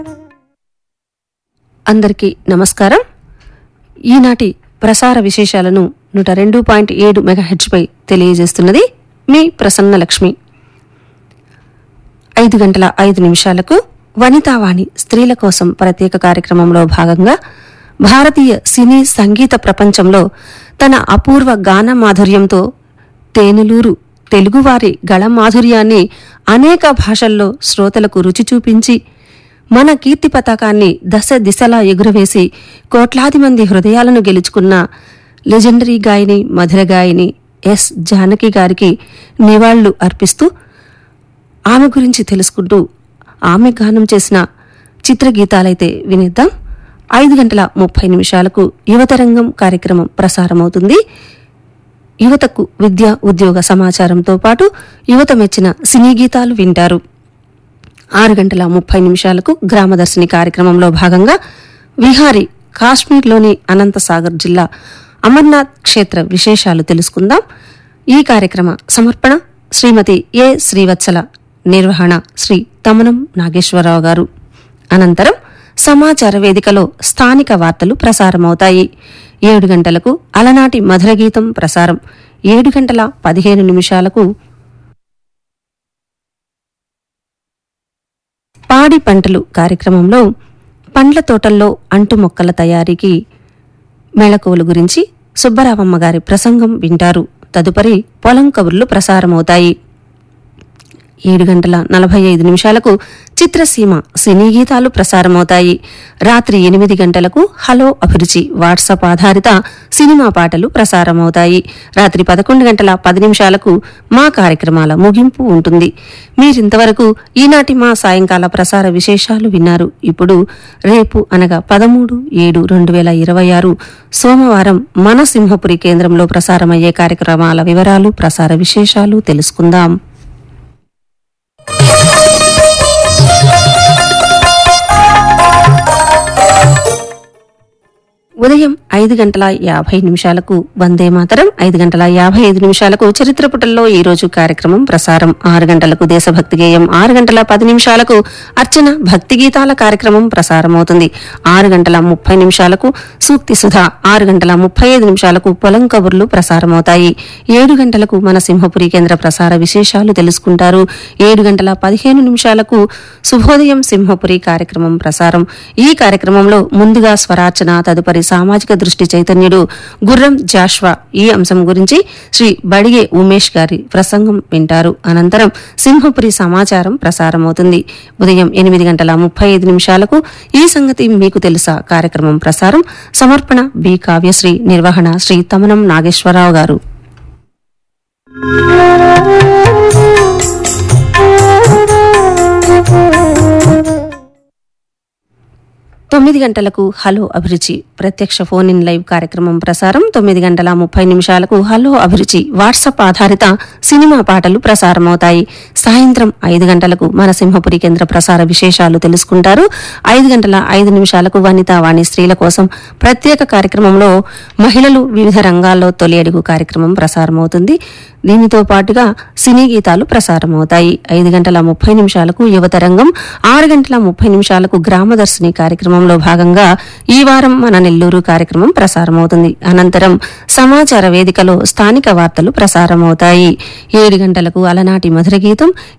అందరికీ నమస్కారం ఈనాటి ప్రసార విశేషాలను నూట రెండు పాయింట్ ఏడు మెగాహెడ్జ్పై తెలియజేస్తున్నది మీ ప్రసన్న లక్ష్మి ఐదు గంటల ఐదు నిమిషాలకు వనితావాణి స్త్రీల కోసం ప్రత్యేక కార్యక్రమంలో భాగంగా భారతీయ సినీ సంగీత ప్రపంచంలో తన అపూర్వ గాన మాధుర్యంతో తేనెలూరు తెలుగువారి గళ మాధుర్యాన్ని అనేక భాషల్లో శ్రోతలకు రుచి చూపించి మన కీర్తి పతాకాన్ని దశ దిశలా ఎగురవేసి కోట్లాది మంది హృదయాలను గెలుచుకున్న లెజెండరీ గాయని మధుర గాయని ఎస్ జానకి గారికి నివాళులు అర్పిస్తూ ఆమె గురించి తెలుసుకుంటూ ఆమె గానం చేసిన చిత్రగీతాలైతే వినిద్దాం ఐదు గంటల ముప్పై నిమిషాలకు యువతరంగం కార్యక్రమం ప్రసారమవుతుంది యువతకు విద్య ఉద్యోగ సమాచారంతో పాటు యువత మెచ్చిన సినీ గీతాలు వింటారు ఆరు గంటల ముప్పై నిమిషాలకు గ్రామదర్శిని కార్యక్రమంలో భాగంగా విహారీ కాశ్మీర్లోని అనంతసాగర్ జిల్లా అమర్నాథ్ క్షేత్ర విశేషాలు తెలుసుకుందాం ఈ కార్యక్రమ సమర్పణ శ్రీమతి ఏ శ్రీవత్సల నిర్వహణ శ్రీ తమనం నాగేశ్వరరావు గారు అనంతరం సమాచార వేదికలో స్థానిక వార్తలు ప్రసారమవుతాయి ఏడు గంటలకు అలనాటి మధుర గీతం ప్రసారం ఏడు గంటల పదిహేను నిమిషాలకు పాడి పంటలు కార్యక్రమంలో పండ్ల తోటల్లో అంటు మొక్కల తయారీకి మెళకువల గురించి సుబ్బరామమ్మ గారి ప్రసంగం వింటారు తదుపరి పొలం కబుర్లు ప్రసారమవుతాయి ఏడు గంటల నలభై ఐదు నిమిషాలకు చిత్రసీమ సినీ గీతాలు ప్రసారమవుతాయి రాత్రి ఎనిమిది గంటలకు హలో అభిరుచి వాట్సాప్ ఆధారిత సినిమా పాటలు ప్రసారమవుతాయి రాత్రి పదకొండు గంటల పది నిమిషాలకు మా కార్యక్రమాల ముగింపు ఉంటుంది మీరింతవరకు ఈనాటి మా సాయంకాల ప్రసార విశేషాలు విన్నారు ఇప్పుడు రేపు అనగా పదమూడు ఏడు రెండు వేల ఇరవై ఆరు సోమవారం మన సింహపురి కేంద్రంలో ప్రసారమయ్యే కార్యక్రమాల వివరాలు ప్రసార విశేషాలు తెలుసుకుందాం ఉదయం ఐదు గంటల యాభై నిమిషాలకు వందే మాతరం ఐదు గంటల యాభై ఐదు నిమిషాలకు చరిత్ర పుటల్లో ఈ రోజు కార్యక్రమం ప్రసారం ఆరు గంటలకు దేశభక్తి గేయం ఆరు గంటల పది నిమిషాలకు అర్చన భక్తి గీతాల కార్యక్రమం ప్రసారమవుతుంది ఆరు గంటల ముప్పై నిమిషాలకు సూక్తి సుధా ఆరు గంటల ముప్పై ఐదు నిమిషాలకు పొలం కబుర్లు ప్రసారమవుతాయి ఏడు గంటలకు మన సింహపురి కేంద్ర ప్రసార విశేషాలు తెలుసుకుంటారు ఏడు గంటల పదిహేను నిమిషాలకు శుభోదయం సింహపురి కార్యక్రమం ప్రసారం ఈ కార్యక్రమంలో ముందుగా స్వరార్చన తదుపరి సామాజిక దృష్టి చైతన్యుడు గుర్రం జాష్వా ఈ అంశం గురించి శ్రీ బడిగే ఉమేష్ గారి ప్రసంగం వింటారు అనంతరం సింహపురి సమాచారం ప్రసారమవుతుంది ఉదయం ఎనిమిది గంటల ముప్పై ఐదు నిమిషాలకు ఈ సంగతి మీకు తెలుసా కార్యక్రమం ప్రసారం సమర్పణ బి కావ్యశ్రీ నిర్వహణ శ్రీ తమనం నాగేశ్వరరావు గారు తొమ్మిది గంటలకు హలో అభిరుచి ప్రత్యక్ష ఫోన్ ఇన్ లైవ్ కార్యక్రమం ప్రసారం తొమ్మిది గంటల ముప్పై నిమిషాలకు హలో అభిరుచి వాట్సాప్ ఆధారిత సినిమా పాటలు ప్రసారమవుతాయి సాయంత్రం ఐదు గంటలకు మన సింహపురి కేంద్ర ప్రసార విశేషాలు తెలుసుకుంటారు ఐదు గంటల ఐదు నిమిషాలకు వనితా వాణి స్త్రీల కోసం ప్రత్యేక కార్యక్రమంలో మహిళలు వివిధ రంగాల్లో తొలి అడుగు కార్యక్రమం ప్రసారమవుతుంది దీనితో పాటుగా సినీ గీతాలు ప్రసారమవుతాయి ఐదు గంటల ముప్పై నిమిషాలకు యువతరంగం ఆరు గంటల ముప్పై నిమిషాలకు గ్రామదర్శిని కార్యక్రమంలో భాగంగా ఈ వారం మన నెల్లూరు కార్యక్రమం ప్రసారమవుతుంది అనంతరం సమాచార వేదికలో స్థానిక వార్తలు ప్రసారమవుతాయి ఏడు గంటలకు అలనాటి మధుర గీతం